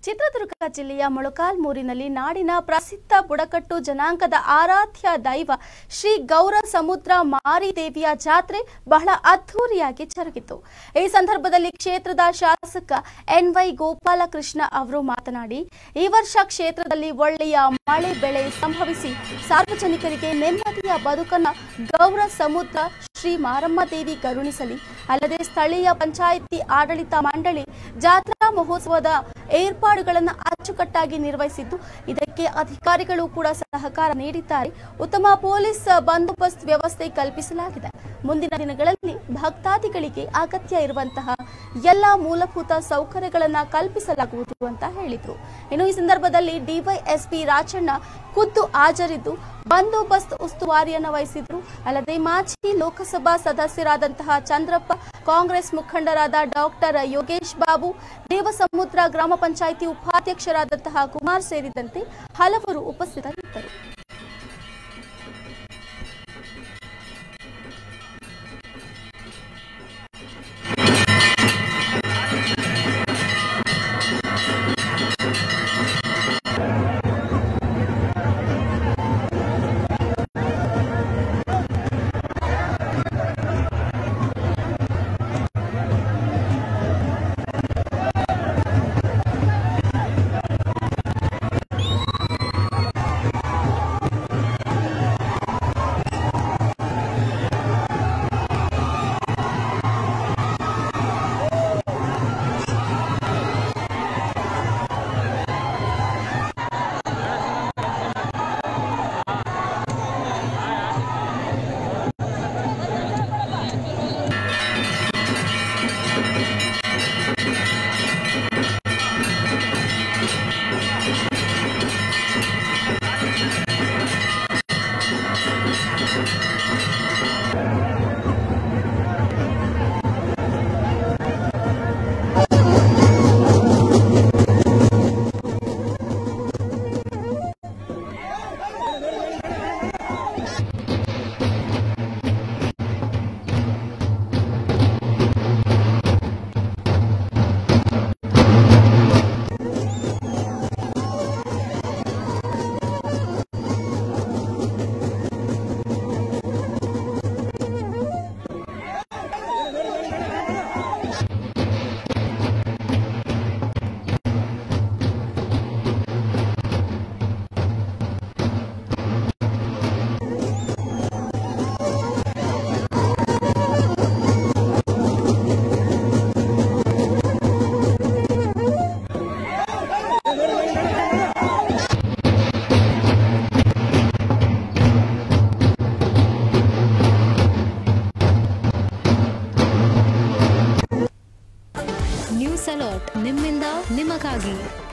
ಚಿತ್ರದುರ್ಗ ಜಿಲ್ಲೆಯ ಮೊಳಕಾಲ್ಮೂರಿನಲ್ಲಿ ನಾಡಿನ ಪ್ರಸಿದ್ಧ ಬುಡಕಟ್ಟು ಜನಾಂಗದ ಆರಾಧ್ಯ ದೈವ ಶ್ರೀ ಗೌರ ಸಮುದ್ರ ಮಾರಿದೇವಿಯ ಜಾತ್ರೆ ಬಹಳ ಅದ್ಧೂರಿಯಾಗಿ ಜರುಗಿತು ಈ ಸಂದರ್ಭದಲ್ಲಿ ಕ್ಷೇತ್ರದ ಶಾಸಕ ಎನ್ ವೈ ಗೋಪಾಲಕೃಷ್ಣ ಅವರು ಮಾತನಾಡಿ ಈ ವರ್ಷ ಕ್ಷೇತ್ರದಲ್ಲಿ ಒಳ್ಳೆಯ ಮಳೆ ಬೆಳೆ ಸಂಭವಿಸಿ ಸಾರ್ವಜನಿಕರಿಗೆ ನೆಮ್ಮದಿಯ ಬದುಕನ್ನ ಗೌರ ಸಮುದ್ರ ಶ್ರೀ ಮಾರಮ್ಮ ದೇವಿ ಕರುಣಿಸಲಿ ಅಲ್ಲದೆ ಸ್ಥಳೀಯ ಪಂಚಾಯಿತಿ ಆಡಳಿತ ಮಂಡಳಿ ಜಾತ್ರಾ ಮಹೋತ್ಸವದ ಏರ್ಪಾಡುಗಳನ್ನು ಅಚ್ಚುಕಟ್ಟಾಗಿ ನಿರ್ವಹಿಸಿದ್ದು ಇದಕ್ಕೆ ಅಧಿಕಾರಿಗಳು ಕೂಡ ಸಹಕಾರ ನೀಡಿದ್ದಾರೆ ಉತ್ತಮ ಪೊಲೀಸ್ ಬಂದೋಬಸ್ತ್ ವ್ಯವಸ್ಥೆ ಕಲ್ಪಿಸಲಾಗಿದೆ ಮುಂದಿನ ದಿನಗಳಲ್ಲಿ ಭಕ್ತಾದಿಗಳಿಗೆ ಅಗತ್ಯ ಇರುವಂತಹ ಎಲ್ಲ ಮೂಲಭೂತ ಸೌಕರ್ಯಗಳನ್ನು ಕಲ್ಪಿಸಲಾಗುವುದು ಅಂತ ಹೇಳಿದರು ಇನ್ನು ಈ ಸಂದರ್ಭದಲ್ಲಿ ಡಿವೈಎಸ್ಪಿ ರಾಜಣ್ಣ ಖುದ್ದು ಹಾಜರಿದ್ದು ಬಂದೋಬಸ್ತ್ ಉಸ್ತುವಾರಿಯನ್ನು ವಹಿಸಿದ್ರು ಅಲ್ಲದೆ ಮಾಜಿ ಲೋಕಸಭಾ ಸದಸ್ಯರಾದಂತಹ ಚಂದ್ರಪ್ಪ ಕಾಂಗ್ರೆಸ್ ಮುಖಂಡರಾದ ಡಾಕ್ಟರ್ ಯೋಗೇಶ್ ಬಾಬು ದೇವಸಮುದ್ರ ಗ್ರಾಮ ಪಂಚಾಯಿತಿ ಉಪಾಧ್ಯಕ್ಷರಾದಂತಹ ಕುಮಾರ್ ಸೇರಿದಂತೆ ಹಲವರು ಉಪಸ್ಥಿತರಿದ್ದರು ನ್ಯೂಸ್ ಅಲರ್ಟ್ ನಿಮ್ಮಿಂದ ನಿಮಗಾಗಿ